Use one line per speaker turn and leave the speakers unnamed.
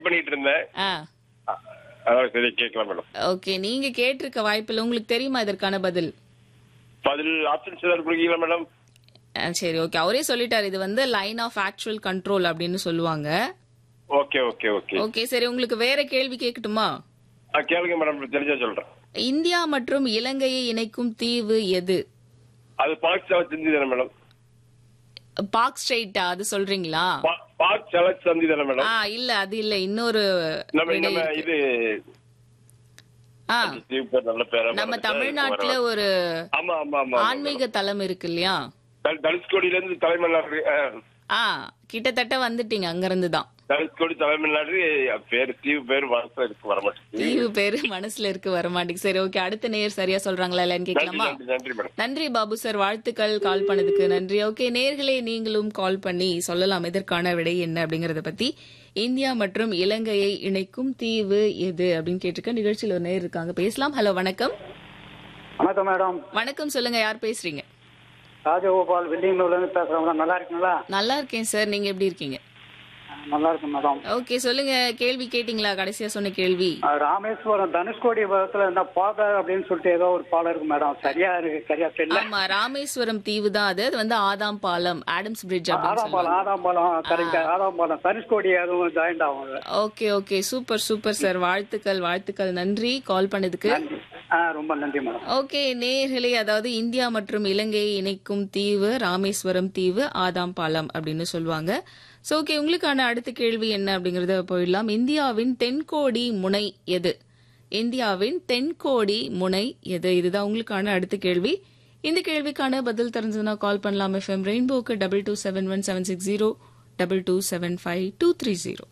பண்ணிட்டு இருந்தேன்
ஆ
அ- அதான் சரி கேட்கலாம் மேடம்
ஓகே நீங்க கேட்டிருக்க வாய்ப்பில்லை உங்களுக்கு தெரியுமா இதற்கான பதில்
பதில் ஆப்ஷன்ஸ் ஏதாவது கொடுக்கீங்களா மேடம்
ஆ, சரி ஓகே அவரே சொல்லிட்டாரு இது வந்து லைன் ஆஃப் ஆக்சுவல் கண்ட்ரோல் அப்படின்னு சொல்லுவாங்க
ஓகே ஓகே ஓகே
ஓகே சரி உங்களுக்கு வேற கேள்வி கேட்கட்டுமா
ஆ, கேளுங்க மேடம் தெரிஞ்சா சொல்றேன்
இந்தியா மற்றும் இலங்கையை இணைக்கும் தீவு எது
அது பாக் சலச் சந்தி தானே மேடம்
பாக் ஸ்ட்ரெயிட்டா அது சொல்றீங்களா
பா- பாக் சலச் சந்தி தானே மேடம்
ஆ இல்ல அது இல்ல இன்னொரு
நம்ம
விடை
நம்ம
இருக்கு.
இது
ஆ
தீவு பேர் நல்ல பேரா
நம்ம
மறந்துட்டேன்.
தமிழ்நாட்டுல ஒரு
ஆமா ஆமா ஆமா ஆமா
ஆன்மீக தலம் இருக்கு இல்லையா
தனு- தனுஷ்கோடியில இருந்து தலைமன்னாடு ஆ,
ஆ கிட்டத்தட்ட வந்துட்டீங்க அங்க இருந்து தான்
தனுஷ்கோடி தலைமன்னாடு பேர் தீவு பேர் மனசுல இருக்கு வர மாட்டேங்குது
தீவு பேரு மனசுல இருக்கு வர மாட்டேங்குது சரி ஓகே அடுத்த நேர் சரியா சொல்றாங்களா இல்லன்னு
நன்றி
கேட்கலாமா
நன்றி நன்றி மேடம்
நன்றி பாபு சார் வாழ்த்துக்கள் கால் பண்ணதுக்கு நன்றி ஓகே நேர்களே நீங்களும் கால் பண்ணி சொல்லலாம் இதற்கான விடை என்ன அப்படிங்கறத பத்தி இந்தியா மற்றும் இலங்கையை இணைக்கும் தீவு எது அப்படின்னு கேட்டிருக்க நிகழ்ச்சியில் ஒரு நேர் இருக்காங்க பேசலாம் ஹலோ வணக்கம்
வணக்கம் மேடம்
வணக்கம் சொல்லுங்க யார் பேசுறீங்க
ராஜகோபால் வெள்ளியங்களூர்ல இருந்து பேசுறேன் மேடம் நல்லா இருக்கீங்களா
நல்லா இருக்கேன் சார் நீங்க எப்படி இருக்கீங்க
நல்லா இருக்கும் மேடம்
ஓகே சொல்லுங்க கேள்வி கேட்டீங்களா கடைசியா சொன்ன கேள்வி
அஹ் ராமேஸ்வரம் தனுஷ்கோடி பக்கத்துல இந்த பாதர் அப்படின்னு சொல்லிட்டு ஏதோ ஒரு பாலம் இருக்கு மேடம் சரியா இருக்கு சரியா தெரியல
ஆமா ராமேஸ்வரம் தீவு தான் அது அது வந்து ஆதாம் பாலம் ஆடம்ஸ் பிரிட்ஜ் அப்படின்னு
ஆதாம் பாலம்
சொல்லுவாங்க
ஆதாம் பாலம் கரெக்ட் ஆதாம் பாலம் தனுஷ்கோடி அதுவும் ஜாயிண்ட் ஆகும் அதுல.
Okay okay super super sir வாழ்த்துக்கள் வாழ்த்துக்கள் நன்றி கால் பண்ணதுக்கு
நன்றி ஆ ரொம்ப நன்றி மேடம்
ஓகே நேர்களே அதாவது இந்தியா மற்றும் இலங்கையை இணைக்கும் தீவு ராமேஸ்வரம் தீவு ஆதாம் பாலம் அப்படின்னு சொல்லுவாங்க சோ ஓகே உங்களுக்கான அடுத்த கேள்வி என்ன அப்படிங்கறத போயிடலாம் இந்தியாவின் தென்கோடி முனை எது இந்தியாவின் தென்கோடி முனை எது இதுதான் உங்களுக்கான அடுத்த கேள்வி இந்த கேள்விக்கான பதில் தெரிஞ்சதுன்னா கால் பண்ணலாம் எஃப்எம் ரெயின்போக்கு double two seven one seven six zero double two seven five two three zero